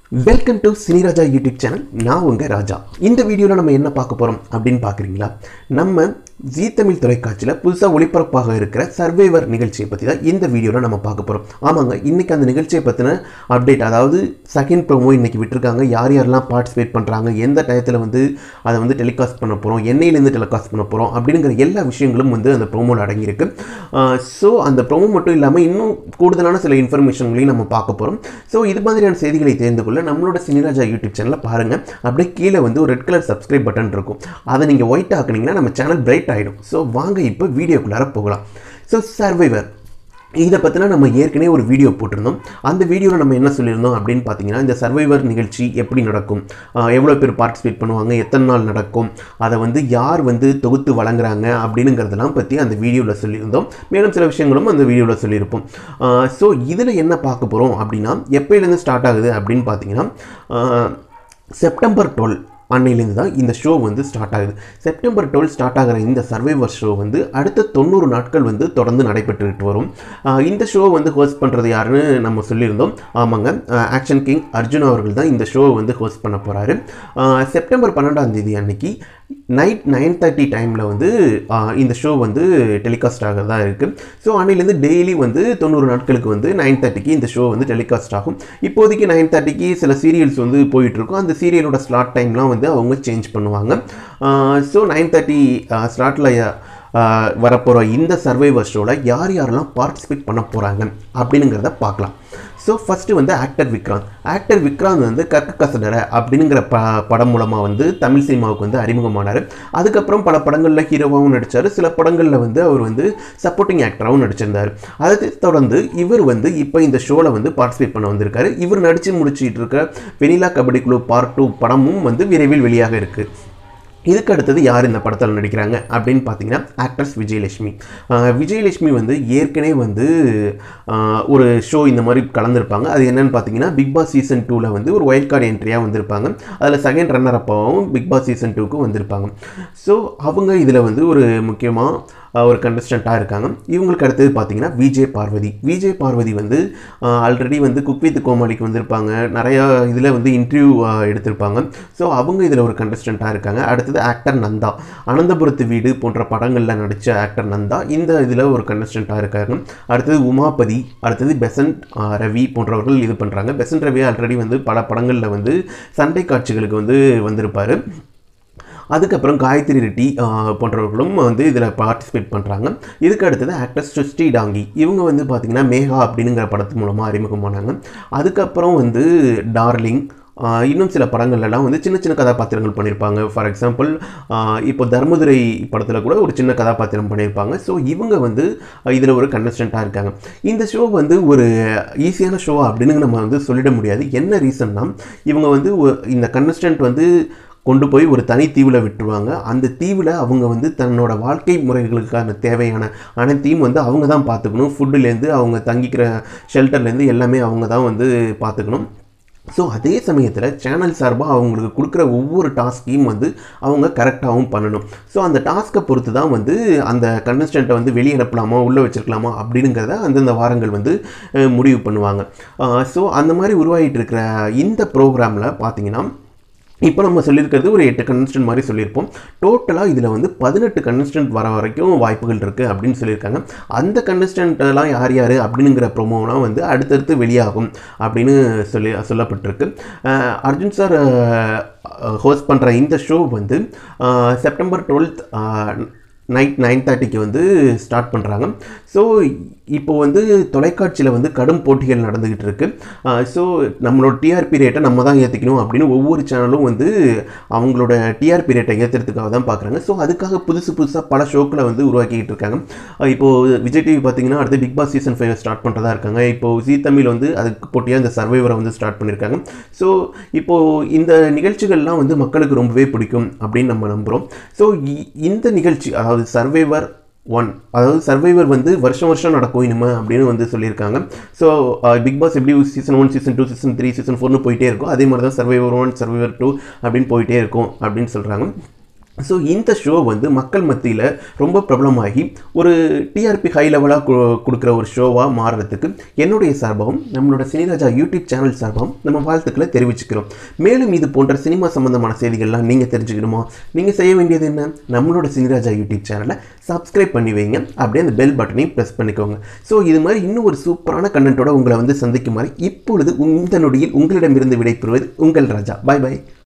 welcome to Cineraja YouTube channel நான் உங்கள் ராஜா இந்த வீடியோவில் நம்ம என்ன பார்க்க போகிறோம் அப்படின்னு பார்க்குறீங்களா நம்ம ஜீ தமிழ் தொலைக்காட்சியில் புதுசாக ஒளிபரப்பாக இருக்கிற சர்வைவர் நிகழ்ச்சியை பற்றி தான் இந்த வீடியோவில் நம்ம பார்க்க போகிறோம் ஆமாங்க இன்றைக்கி அந்த நிகழ்ச்சியை பற்றின அப்டேட் அதாவது செகண்ட் ப்ரோமோ இன்றைக்கி விட்டுருக்காங்க யார் யாரெல்லாம் பார்ட்டிசிபேட் பண்ணுறாங்க எந்த டயத்தில் வந்து அதை வந்து டெலிகாஸ்ட் பண்ண போகிறோம் என்னையிலேருந்து டெலிகாஸ்ட் பண்ண போகிறோம் அப்படிங்கிற எல்லா விஷயங்களும் வந்து அந்த ப்ரோமோவில் அடங்கியிருக்கு ஸோ அந்த ப்ரோமோ மட்டும் இல்லாமல் இன்னும் கூடுதலான சில இன்ஃபர்மேஷன்களையும் நம்ம பார்க்க போகிறோம் ஸோ இது மாதிரியான செய்திகளை தெரிந்து கொள்ள நம்மளோட சினிராஜா யூடியூப் சேனலை பாருங்கள் அப்படியே கீழே வந்து ஒரு ரெட் கலர் சப்ஸ்கிரைப் பட்டன் இருக்கும் அதை நீங்கள் ஒயிட் ஆக்குனீங்கன்னா நம்ம சேனல் பிரைட் ஆகிடும் ஸோ வாங்க இப்போ வீடியோக்குள்ளார போகலாம் ஸோ சர்வைவர் இதை பற்றினா நம்ம ஏற்கனவே ஒரு வீடியோ போட்டிருந்தோம் அந்த வீடியோவில் நம்ம என்ன சொல்லியிருந்தோம் அப்படின்னு பார்த்தீங்கன்னா இந்த சர்வைவர் நிகழ்ச்சி எப்படி நடக்கும் ஆஹ் எவ்வளோ பேர் பார்ட்டிசிபேட் பண்ணுவாங்க எத்தனை நாள் நடக்கும் அதை வந்து யார் வந்து தொகுத்து வழங்குறாங்க அப்படிங்கிறதெல்லாம் பற்றி அந்த வீடியோவில் சொல்லியிருந்தோம் மேலும் சில விஷயங்களும் அந்த வீடியோவில் சொல்லியிருப்போம் ஸோ இதில் என்ன பார்க்க போகிறோம் அப்படின்னா எப்போலேருந்து ஸ்டார்ட் ஆகுது அப்படின்னு பார்த்தீங்கன்னா ஆஹ் செப்டம்பர் டுவெல் அன்னையிலேருந்து தான் இந்த ஷோ வந்து ஸ்டார்ட் ஆகுது செப்டம்பர் டுவெல் ஸ்டார்ட் ஆகிற இந்த சர்வைவர் ஷோ வந்து அடுத்த தொண்ணூறு நாட்கள் வந்து தொடர்ந்து நடைபெற்றுக்கிட்டு வரும் ஆஹ் இந்த ஷோ வந்து ஹோஸ்ட் பண்ணுறது யாருன்னு நம்ம சொல்லியிருந்தோம் ஆமாங்க ஆக்ஷன் கிங் அர்ஜுன் அவர்கள் தான் இந்த ஷோ வந்து ஹோஸ்ட் பண்ண போகிறாரு செப்டம்பர் பன்னெண்டாம் தேதி அன்னைக்கு நைட் நைன் தேர்ட்டி டைமில் வந்து ஆஹ் இந்த ஷோ வந்து டெலிகாஸ்ட் ஆகிறதா இருக்குது ஸோ அன்னையிலேருந்து டெய்லி வந்து தொண்ணூறு நாட்களுக்கு வந்து நைன் தேர்ட்டிக்கு இந்த ஷோ வந்து டெலிகாஸ்ட் ஆகும் இப்போதைக்கு நைன் தேர்ட்டிக்கு சில சீரியல்ஸ் வந்து போயிட்டுருக்கும் அந்த சீரியலோட ஸ்லாட் டைம்லாம் வந்து அவங்க சேஞ்ச் பண்ணுவாங்க ஸோ நைன் தேர்ட்டி ஸ்லாட்டில் வரப்போகிற இந்த சர்வைவர் ஷோவில் யார் யாரெல்லாம் பார்ட்டிசிபேட் பண்ண போகிறாங்க அப்படிங்கிறத பார்க்கலாம் ஸோ ஃபஸ்ட்டு வந்து ஆக்டர் விக்ராந்த் ஆக்டர் விக்ராந்த் வந்து கற்க கசடர அப்படிங்கிற ப படம் மூலமாக வந்து தமிழ் சினிமாவுக்கு வந்து அறிமுகமானார் அதுக்கப்புறம் பல படங்களில் ஹீரோவாகவும் நடித்தார் சில படங்களில் வந்து அவர் வந்து சப்போர்ட்டிங் ஆக்டராகவும் நடிச்சிருந்தார் அதை தொடர்ந்து இவர் வந்து இப்போ இந்த ஷோவில் வந்து பார்ட்டிசிபேட் பண்ண வந்திருக்காரு இவர் நடித்து முடிச்சிட்டு இருக்க வெனிலா கபடி குழு பார்ட் டூ படமும் வந்து விரைவில் வெளியாக இருக்குது இதுக்கு அடுத்தது யார் இந்த படத்தில் நடிக்கிறாங்க அப்படின்னு பார்த்தீங்கன்னா ஆக்ட்ரஸ் விஜயலட்சுமி ஆஹ் விஜயலட்சுமி வந்து ஏற்கனவே வந்து ஆஹ் ஒரு ஷோ இந்த மாதிரி கலந்துருப்பாங்க அது என்னன்னு பார்த்தீங்கன்னா பிக் பாஸ் சீசன் டூவில் வந்து ஒரு ஒயில்ட் கார்டு என்ட்ரியாக வந்திருப்பாங்க அதில் செகண்ட் ரன்னர் அப்பாவும் பிக் பாஸ் சீசன் டூக்கும் வந்திருப்பாங்க ஸோ அவங்க இதில் வந்து ஒரு முக்கியமாக ஒரு கண்டஸ்டண்ட்டாக இருக்காங்க இவங்களுக்கு அடுத்தது பார்த்தீங்கன்னா விஜய் பார்வதி விஜய் பார்வதி வந்து ஆல்ரெடி வந்து குக் வித் கோமாளிக்கு வந்திருப்பாங்க நிறையா இதில் வந்து இன்டர்வியூ எடுத்திருப்பாங்க ஸோ அவங்க இதில் ஒரு கண்டஸ்டண்ட்டாக இருக்காங்க அடுத்தது ஆக்டர் நந்தா அனந்தபுரத்து வீடு போன்ற படங்களில் நடித்த ஆக்டர் நந்தா இந்த இதில் ஒரு கண்டஸ்டண்ட்டாக இருக்காங்க அடுத்தது உமாபதி அடுத்தது பெசன்ட் ரவி போன்றவர்கள் இது பண்ணுறாங்க பெசன்ட் ரவி ஆல்ரெடி வந்து பல படங்களில் வந்து சண்டை காட்சிகளுக்கு வந்து வந்திருப்பார் அதுக்கப்புறம் காயத்ரி ரெட்டி போன்றவர்களும் வந்து இதில் பார்ட்டிசிபேட் பண்ணுறாங்க இதுக்கு அடுத்தது ஆக்டர் சுஷ்டி டாங்கி இவங்க வந்து பார்த்திங்கன்னா மேகா அப்படிங்கிற படத்து மூலமாக அறிமுகமானாங்க அதுக்கப்புறம் வந்து டார்லிங் இன்னும் சில படங்கள்லாம் வந்து சின்ன சின்ன கதாபாத்திரங்கள் பண்ணியிருப்பாங்க ஃபார் எக்ஸாம்பிள் இப்போ தர்மதுரை படத்தில் கூட ஒரு சின்ன கதாபாத்திரம் பண்ணியிருப்பாங்க ஸோ இவங்க வந்து இதில் ஒரு கண்டஸ்டண்ட்டாக இருக்காங்க இந்த ஷோ வந்து ஒரு ஈஸியான ஷோ அப்படின்னு நம்ம வந்து சொல்லிட முடியாது என்ன ரீசன்னா இவங்க வந்து இந்த கண்டஸ்டன்ட் வந்து கொண்டு போய் ஒரு தனி தீவில் விட்டுருவாங்க அந்த தீவில் அவங்க வந்து தன்னோட வாழ்க்கை முறைகளுக்கான தேவையான அனைத்தையும் வந்து அவங்க தான் பார்த்துக்கணும் ஃபுட்டுலேருந்து அவங்க தங்கிக்கிற ஷெல்டர்லேருந்து எல்லாமே அவங்க தான் வந்து பார்த்துக்கணும் ஸோ அதே சமயத்தில் சேனல் சார்பாக அவங்களுக்கு கொடுக்குற ஒவ்வொரு டாஸ்கையும் வந்து அவங்க கரெக்டாகவும் பண்ணணும் ஸோ அந்த டாஸ்க்கை பொறுத்து தான் வந்து அந்த கண்டஸ்டண்ட்டை வந்து வெளியே அனுப்பலாமா உள்ளே வச்சிருக்கலாமா அப்படிங்கிறத அந்தந்த வாரங்கள் வந்து முடிவு பண்ணுவாங்க ஸோ அந்த மாதிரி உருவாகிட்டு இருக்கிற இந்த ப்ரோக்ராமில் பார்த்தீங்கன்னா இப்போ நம்ம சொல்லியிருக்கிறது ஒரு எட்டு கண்டஸ்டன்ட் மாதிரி சொல்லியிருப்போம் டோட்டலாக இதில் வந்து பதினெட்டு கண்டஸ்டன்ட் வர வரைக்கும் வாய்ப்புகள் இருக்குது அப்படின்னு சொல்லியிருக்காங்க அந்த கண்டஸ்டன்ட்லாம் யார் யார் அப்படிங்கிற ப்ரொமோலாம் வந்து அடுத்தடுத்து வெளியாகும் அப்படின்னு சொல்லி சொல்லப்பட்டிருக்கு அர்ஜுன் சார் ஹோஸ்ட் பண்ணுற இந்த ஷோ வந்து செப்டம்பர் டுவெல்த் நைட் நைன் தேர்ட்டிக்கு வந்து ஸ்டார்ட் பண்ணுறாங்க ஸோ இப்போ வந்து தொலைக்காட்சியில் வந்து கடும் போட்டிகள் நடந்துக்கிட்டு இருக்கு ஸோ நம்மளோட டிஆர்பி ரேட்டை நம்ம தான் ஏற்றிக்கணும் அப்படின்னு ஒவ்வொரு சேனலும் வந்து அவங்களோட டிஆர்பி ரேட்டை ஏற்றுறதுக்காக தான் பார்க்குறாங்க ஸோ அதுக்காக புதுசு புதுசாக பல ஷோக்களை வந்து உருவாக்கிட்டு இருக்காங்க இப்போது விஜய் டிவி பார்த்தீங்கன்னா அடுத்து Bigg Boss season five start பண்ணுறதா இருக்காங்க இப்போது ஜி தமிழ் வந்து அதுக்கு போட்டியாக இந்த சர்வைவரை வந்து ஸ்டார்ட் பண்ணியிருக்காங்க ஸோ இப்போது இந்த நிகழ்ச்சிகள்லாம் வந்து மக்களுக்கு ரொம்பவே பிடிக்கும் அப்படின்னு நம்ம நம்புகிறோம் ஸோ இந்த நிகழ்ச்சி அதாவது சர்வைவர் ஒன் அதாவது சர்வைவர் வந்து வருஷம் வருஷம் நடக்கும் இனிமே அப்படின்னு வந்து சொல்லியிருக்காங்க ஸோ பிக் பாஸ் எப்படி season one season two season three season ஃபோர்னு போயிட்டே இருக்கும் அதே மாதிரி தான் சர்வைவர் ஒன் சர்வைவர் டூ அப்படின்னு போயிட்டே இருக்கும் அப்படின்னு சொல்கிறாங்க ஸோ இந்த ஷோ வந்து மக்கள் மத்தியில் ரொம்ப பிரபலமாகி ஒரு டிஆர்பி ஹை லெவலாக கொடுக்குற ஒரு ஷோவாக மாறுறதுக்கு என்னுடைய சார்பாகவும் நம்மளோட சினிராஜா யூடியூப் சேனல் சார்பாகவும் நம்ம வாழ்த்துக்களை தெரிவிச்சுக்கிறோம் மேலும் இது போன்ற சினிமா சம்பந்தமான செய்திகள்லாம் நீங்கள் தெரிஞ்சுக்கணுமா நீங்கள் செய்ய வேண்டியது என்ன நம்மளோட சினிராஜா யூடியூப் சேனலை சப்ஸ்கிரைப் பண்ணி வைங்க அப்படியே அந்த பெல் பட்டனையும் ப்ரெஸ் பண்ணிக்கோங்க ஸோ இது மாதிரி இன்னும் ஒரு சூப்பரான கண்டென்ட்டோட உங்களை வந்து சந்திக்குமாறு இப்பொழுது இந்த நொடியில் உங்களிடமிருந்து விடைபெறுவது உங்கள் ராஜா பாய் பாய்